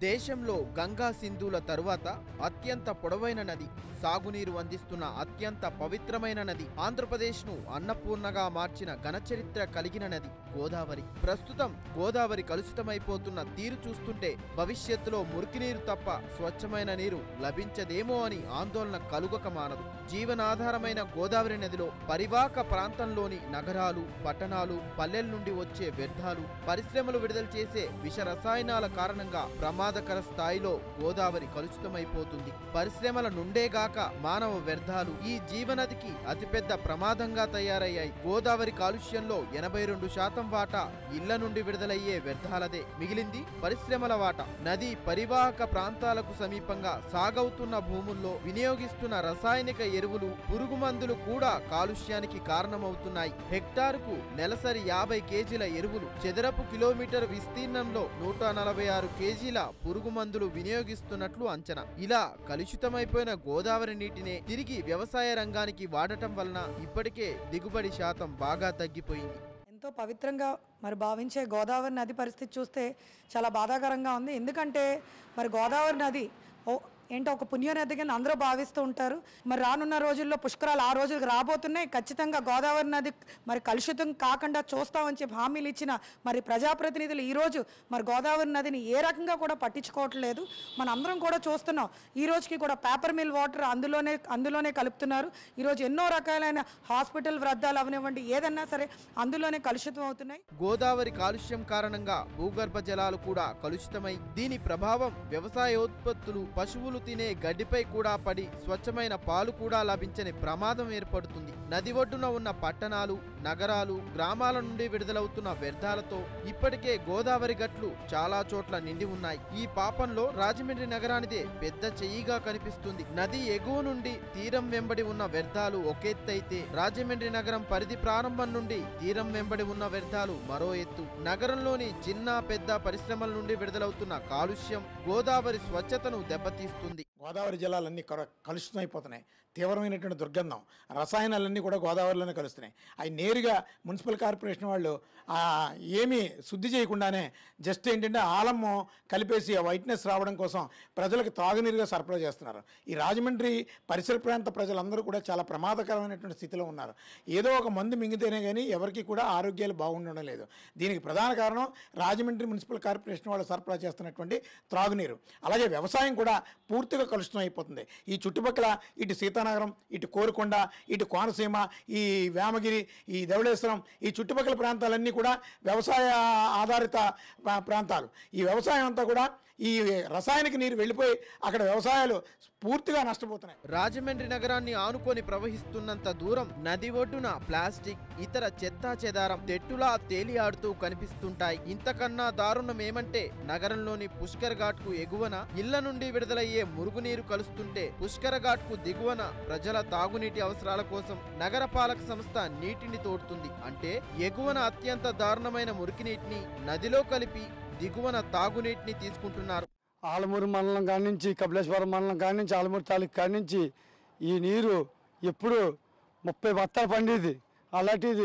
దేశంలో గంగా సింధుల తరువాత అత్యంత పొడవైన నది సాగునీరు అందిస్తున్న అత్యంత పవిత్రమైన నది ఆంధ్రప్రదేశ్ను అన్నపూర్ణగా మార్చిన ఘనచరిత్ర కలిగిన నది గోదావరి ప్రస్తుతం గోదావరి కలుషితమైపోతున్న తీరు చూస్తుంటే భవిష్యత్తులో మురికినీరు తప్ప స్వచ్ఛమైన నీరు లభించదేమో అని ఆందోళన కలుగక మానదు జీవనాధారమైన గోదావరి నదిలో పరివాహక ప్రాంతంలోని నగరాలు పట్టణాలు పల్లెల నుండి వచ్చే వ్యర్థాలు పరిశ్రమలు విడుదల చేసే విష రసాయనాల కారణంగా ప్రమాదకర స్థాయిలో గోదావరి కలుషితమైపోతుంది పరిశ్రమల నుండేగాక మానవ వ్యర్థాలు ఈ జీవనదికి అతిపెద్ద ప్రమాదంగా తయారయ్యాయి గోదావరి కాలుష్యంలో ఎనభై రెండు శాతం వాటా ఇళ్ల నుండి విడుదలయ్యే వ్యర్థాలదే మిగిలింది పరిశ్రమల వాటా నది పరివాహక ప్రాంతాలకు సమీపంగా సాగవుతున్న భూముల్లో వినియోగిస్తున్న రసాయనిక ఎరువులు పురుగు మందులు కూడా కాలుష్యానికి కారణమవుతున్నాయి హెక్టారుకు నెలసరి యాభై కేజీల ఎరువులు చదరపు కిలోమీటర్ విస్తీర్ణంలో నూట నలభై ఆరు కేజీల పురుగు మందులు వినియోగిస్తున్నట్లు అంచనా ఇలా కలుషితమైపోయిన గోదావరి నీటినే తిరిగి వ్యవసాయ రంగానికి వాడటం వలన ఇప్పటికే దిగుబడి శాతం బాగా తగ్గిపోయింది ఎంతో పవిత్రంగా మరి భావించే గోదావరి నది పరిస్థితి చూస్తే చాలా బాధాకరంగా ఉంది ఎందుకంటే మరి గోదావరి నది ఓ ఏంటో ఒక పుణ్యనది కింద అందరూ భావిస్తూ ఉంటారు మరి రానున్న రోజుల్లో పుష్కరాలు ఆ రోజులకు రాబోతున్నాయి ఖచ్చితంగా గోదావరి నది మరి కలుషితం కాకుండా చూస్తామని చెప్పి హామీలు ఇచ్చిన మరి ప్రజాప్రతినిధులు ఈరోజు మరి గోదావరి నదిని ఏ రకంగా కూడా పట్టించుకోవట్లేదు మన అందరం కూడా చూస్తున్నాం ఈ రోజుకి కూడా పేపర్ మిల్ వాటర్ అందులోనే అందులోనే కలుపుతున్నారు ఈరోజు ఎన్నో రకాలైన హాస్పిటల్ వృద్ధాలు అవనివ్వండి ఏదన్నా సరే అందులోనే కలుషితం అవుతున్నాయి గోదావరి కాలుష్యం కారణంగా భూగర్భ జలాలు కూడా కలుషితమై దీని ప్రభావం వ్యవసాయోత్పత్తులు పశువులు తినే గడ్డిపై కూడా పడి స్వచ్ఛమైన పాలు కూడా లభించని ప్రమాదం ఏర్పడుతుంది నది ఒడ్డున ఉన్న పట్టణాలు నగరాలు గ్రామాల నుండి విడుదలవుతున్న వ్యర్థాలతో ఇప్పటికే గోదావరి గట్లు చాలా చోట్ల నిండి ఉన్నాయి ఈ పాపంలో రాజమండ్రి నగరానిదే పెద్ద చెయ్యిగా కనిపిస్తుంది నది ఎగువ నుండి తీరం వెంబడి ఉన్న వ్యర్థాలు ఒకెత్తైతే రాజమండ్రి నగరం పరిధి ప్రారంభం నుండి తీరం వెంబడి ఉన్న వ్యర్థాలు మరో ఎత్తు నగరంలోని చిన్న పెద్ద పరిశ్రమల నుండి విడుదలవుతున్న కాలుష్యం గోదావరి స్వచ్ఛతను దెబ్బతీస్తుంది గోదావరి జలాలన్నీ కర కలుషితమైపోతున్నాయి తీవ్రమైనటువంటి దుర్గంధం రసాయనాలన్నీ కూడా గోదావరిలోనే కలుస్తున్నాయి అవి నేరుగా మున్సిపల్ కార్పొరేషన్ వాళ్ళు ఆ, ఏమీ శుద్ధి చేయకుండానే జస్ట్ ఏంటంటే ఆలము కలిపేసి ఆ వైట్నెస్ రావడం కోసం ప్రజలకు తాగునీరుగా సరఫరా చేస్తున్నారు ఈ రాజమండ్రి పరిసర ప్రాంత ప్రజలందరూ కూడా చాలా ప్రమాదకరమైనటువంటి స్థితిలో ఉన్నారు ఏదో ఒక మందు మింగితేనే కానీ ఎవరికి కూడా ఆరోగ్యాలు బాగుండడం లేదు దీనికి ప్రధాన కారణం రాజమండ్రి మున్సిపల్ కార్పొరేషన్ వాళ్ళు సరఫరా చేస్తున్నటువంటి త్రాగునీరు అలాగే వ్యవసాయం కూడా పూర్తిగా కలుషితం అయిపోతుంది ఈ చుట్టుపక్కల ఇటు సీతానగరం ఇటు కోరుకొండ ఇటు కోనసీమ ఈ వేమగిరి ఈ ధవళేశ్వరం ఈ చుట్టుపక్కల ప్రాంతాలన్నీ కూడా వ్యవసాయ ఆధారిత ప్రా- ప్రాంతాలు ఈ వ్యవసాయం అంతా కూడా ఈ రసాయనిక నీరు వెళ్ళిపోయి అక్కడ వ్యవసాయాలు పూర్తిగా నష్టపోతున్నాయి రాజమండ్రి నగరాన్ని ఆనుకొని ప్రవహిస్తున్నంత దూరం నది ఒడ్డున ప్లాస్టిక్ ఇతర చెత్తా చెదారం తెట్టులా తేలియాడుతూ కనిపిస్తుంటాయి ఇంతకన్నా దారుణం ఏమంటే నగరంలోని పుష్కర్ ఘాట్ కు ఎగువన ఇళ్ల నుండి విడుదలయ్యే మురుగునీరు కలుస్తుంటే పుష్కర ఘాట్ కు దిగువన ప్రజల తాగునీటి అవసరాల కోసం నగరపాలక సంస్థ నీటిని తోడుతుంది అంటే ఎగువన అత్యంత దారుణమైన మురికినీటిని నదిలో కలిపి దిగువన తాగునీటిని తీసుకుంటున్నారు ఆలమూరు మండలం కాడి నుంచి కపిలేశ్వరం మండలం కాడి నుంచి ఆలమూరు తాలూకు కాడి నుంచి ఈ నీరు ఎప్పుడు ముప్పై బత్తాలు పండేది అలాంటిది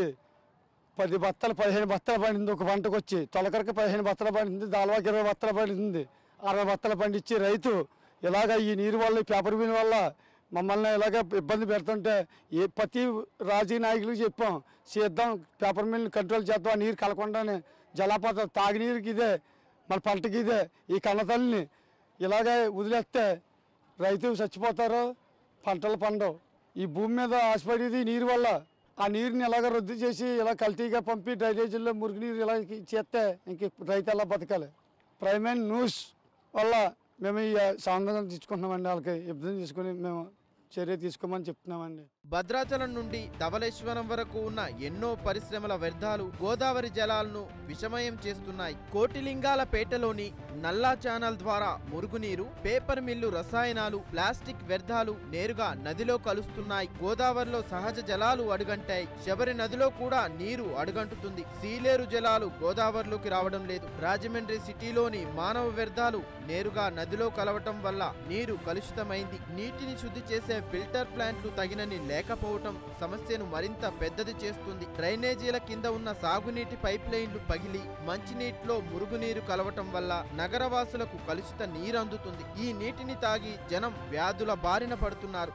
పది బత్తాలు పదిహేను బత్తాలు పండింది ఒక పంటకు వచ్చి తొలకరికి పదిహేను బత్తాలు పండింది దాల్వాకి ఇరవై బత్తాలు పండింది అరవై బత్తాలు పండించి రైతు ఇలాగ ఈ నీరు వల్ల ఈ పేపర్ బిన్ వల్ల మమ్మల్ని ఇలాగ ఇబ్బంది పెడుతుంటే ఏ ప్రతి రాజకీయ నాయకులకు చెప్పాం చేద్దాం పేపర్ మిల్ని కంట్రోల్ చేద్దాం ఆ నీరు కలకుండానే జలపాత తాగునీరుకి ఇదే మన పంటకి ఇదే ఈ కన్నతల్లిని ఇలాగే వదిలేస్తే రైతు చచ్చిపోతారు పంటలు పండవు ఈ భూమి మీద ఆశపడేది నీరు వల్ల ఆ నీరుని ఇలాగ రద్దు చేసి ఇలా కల్తీగా పంపి డ్రైనేజీల్లో మురికి నీరు ఇలా చేస్తే ఇంక రైతు ఎలా బతకాలి ప్రైమేన్ న్యూస్ వల్ల మేము ఈ సంబంధం తీసుకుంటున్నామండి వాళ్ళకి ఇబ్బంది తీసుకుని మేము చర్య తీసుకోమని చెప్తున్నామండి భద్రాచలం నుండి ధవళేశ్వరం వరకు ఉన్న ఎన్నో పరిశ్రమల వ్యర్థాలు గోదావరి జలాలను విషమయం చేస్తున్నాయి కోటిలింగాల పేటలోని నల్లా ఛానల్ ద్వారా మురుగునీరు పేపర్ మిల్లు రసాయనాలు ప్లాస్టిక్ వ్యర్థాలు నేరుగా నదిలో కలుస్తున్నాయి గోదావరిలో సహజ జలాలు అడుగంటాయి శబరి నదిలో కూడా నీరు అడుగంటుతుంది సీలేరు జలాలు గోదావరిలోకి రావడం లేదు రాజమండ్రి సిటీలోని మానవ వ్యర్థాలు నేరుగా నదిలో కలవటం వల్ల నీరు కలుషితమైంది నీటిని శుద్ధి చేసే ఫిల్టర్ ప్లాంట్లు తగినన్ని లేకపోవటం సమస్యను మరింత పెద్దది చేస్తుంది డ్రైనేజీల కింద ఉన్న సాగునీటి పైప్ లైన్లు పగిలి మంచినీటిలో మురుగునీరు కలవటం వల్ల నగరవాసులకు కలుషిత నీరు అందుతుంది ఈ నీటిని తాగి జనం వ్యాధుల బారిన పడుతున్నారు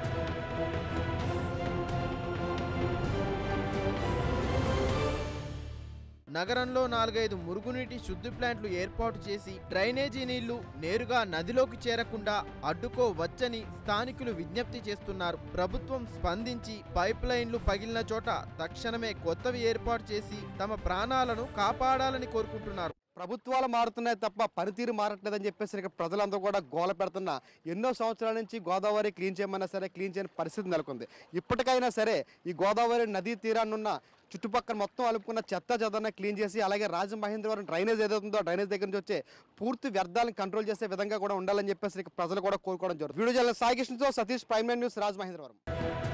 నగరంలో నాలుగైదు మురుగునీటి శుద్ధి ప్లాంట్లు ఏర్పాటు చేసి డ్రైనేజీ నీళ్లు నేరుగా నదిలోకి చేరకుండా అడ్డుకోవచ్చని స్థానికులు విజ్ఞప్తి చేస్తున్నారు ప్రభుత్వం స్పందించి పైప్ లైన్లు పగిలిన చోట తక్షణమే కొత్తవి ఏర్పాటు చేసి తమ ప్రాణాలను కాపాడాలని కోరుకుంటున్నారు ప్రభుత్వాలు మారుతున్నాయి తప్ప పనితీరు మారట్లేదని చెప్పేసి ఇక ప్రజలందరూ కూడా గోల పెడుతున్న ఎన్నో సంవత్సరాల నుంచి గోదావరి క్లీన్ చేయమన్నా సరే క్లీన్ చేయని పరిస్థితి నెలకొంది ఇప్పటికైనా సరే ఈ గోదావరి నదీ తీరాన్నున్న చుట్టుపక్కల మొత్తం అలుపుకున్న చెత్త చెదన క్లీన్ చేసి అలాగే రాజమహేంద్రవరం డ్రైనేజ్ ఏదైతుందో ఆ డ్రైనేజ్ దగ్గర నుంచి వచ్చే పూర్తి వ్యర్థాలను కంట్రోల్ చేసే విధంగా కూడా ఉండాలని చెప్పేసి ఇక ప్రజలు కూడా కోరుకోవడం జరుగుతుంది వీడియో జర్నలిస్ట్ సాయి కృష్ణతో సతీష్ ప్రైమ్ న్యూస్ రాజమహేంద్రవరం